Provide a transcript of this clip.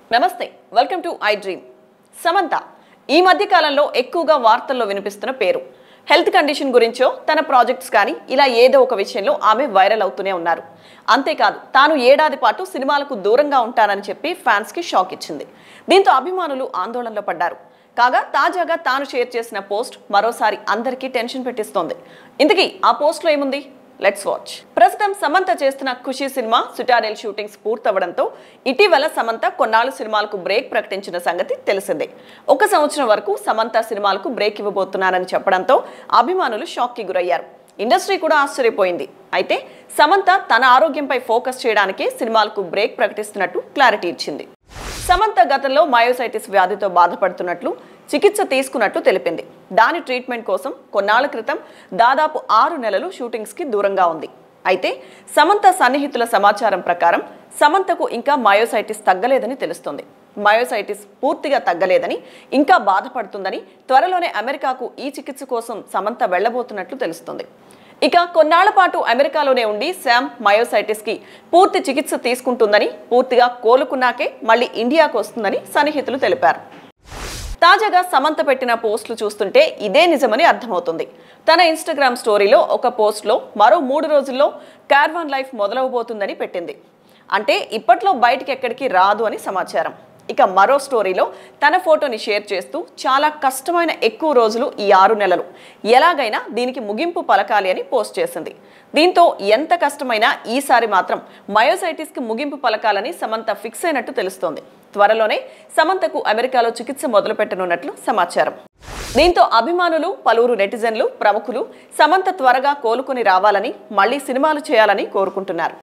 నమస్తే welcome to I dream Samantha ఈ మధ్య కాలంలో ఎక్కువగా వార్తల్లో వినిపిస్తున్న పేరు హెల్త్ కండిషన్ గురించో తన ప్రాజెక్ట్స్ కానీ ఇలా ఏదో ఒక విషయంలో ఆమె వైరల్ అవుతూనే ఉన్నారు అంతేకాదు తాను ఏడాది పాటు సినిమాలకు దూరంగా ఉంటానని చెప్పి ఫ్యాన్స్కి షాక్ ఇచ్చింది దీంతో అభిమానులు ఆందోళనలో పడ్డారు కాగా తాజాగా తాను షేర్ చేసిన పోస్ట్ మరోసారి అందరికీ టెన్షన్ పెట్టిస్తోంది ఇంతకీ ఆ పోస్ట్లో ఏముంది లెట్స్ వాచ్ ప్రస్తుతం సమంత చేస్తున్న ఖుషి సినిమా సుటారెల్ షూటింగ్స్ పూర్తవడంతో ఇటీవల సమంత కొన్నాళ్ళు సినిమాలకు బ్రేక్ ప్రకటించిన సంగతి తెలిసిందే ఒక సంవత్సరం వరకు సమంత సినిమాలకు బ్రేక్ ఇవ్వబోతున్నారని చెప్పడంతో అభిమానులు షాక్కి గురయ్యారు ఇండస్ట్రీ కూడా ఆశ్చర్యపోయింది అయితే సమంత తన ఆరోగ్యంపై ఫోకస్ చేయడానికే సినిమాలకు బ్రేక్ ప్రకటిస్తున్నట్టు క్లారిటీ ఇచ్చింది సమంత గతంలో మయోసైటిస్ వ్యాధితో బాధపడుతున్నట్లు చికిత్స తీసుకున్నట్టు తెలిపింది దాని ట్రీట్మెంట్ కోసం కొన్నాళ్ల క్రితం దాదాపు ఆరు నెలలు షూటింగ్స్కి దూరంగా ఉంది అయితే సమంత సన్నిహితుల సమాచారం ప్రకారం సమంతకు ఇంకా మయోసైటిస్ తగ్గలేదని తెలుస్తుంది మయోసైటిస్ పూర్తిగా తగ్గలేదని ఇంకా బాధపడుతుందని త్వరలోనే అమెరికాకు ఈ చికిత్స కోసం సమంత వెళ్లబోతున్నట్లు తెలుస్తుంది ఇక కొన్నాళ్ల పాటు అమెరికాలోనే ఉండి శామ్ మయోసైటిస్ కి పూర్తి చికిత్స తీసుకుంటుందని పూర్తిగా కోలుకున్నాకే మళ్ళీ ఇండియాకు వస్తుందని సన్నిహితులు తెలిపారు తాజాగా సమంత పెట్టిన పోస్టులు చూస్తుంటే ఇదే నిజమని అర్థమవుతుంది తన ఇన్స్టాగ్రామ్ స్టోరీలో ఒక పోస్ట్లో మరో మూడు రోజుల్లో కార్వాన్ లైఫ్ మొదలవబోతుందని పెట్టింది అంటే ఇప్పట్లో బయటికి ఎక్కడికి రాదు అని సమాచారం ఇక మరో స్టోరీలో తన ఫోటోని షేర్ చేస్తూ చాలా కష్టమైన ఎక్కువ రోజులు ఈ ఆరు నెలలు ఎలాగైనా దీనికి ముగింపు పలకాలి అని పోస్ట్ చేసింది దీంతో ఎంత కష్టమైనా ఈసారి మాత్రం మయోసైటిస్కి ముగింపు పలకాలని సమంత ఫిక్స్ అయినట్టు తెలుస్తోంది త్వరలోనే సమంతకు అమెరికాలో చికిత్స మొదలుపెట్టనున్నట్లు సమాచారం దీంతో అభిమానులు పలువురు నెటిజన్లు ప్రముఖులు సమంత త్వరగా కోలుకొని రావాలని మళ్ళీ సినిమాలు చేయాలని కోరుకుంటున్నారు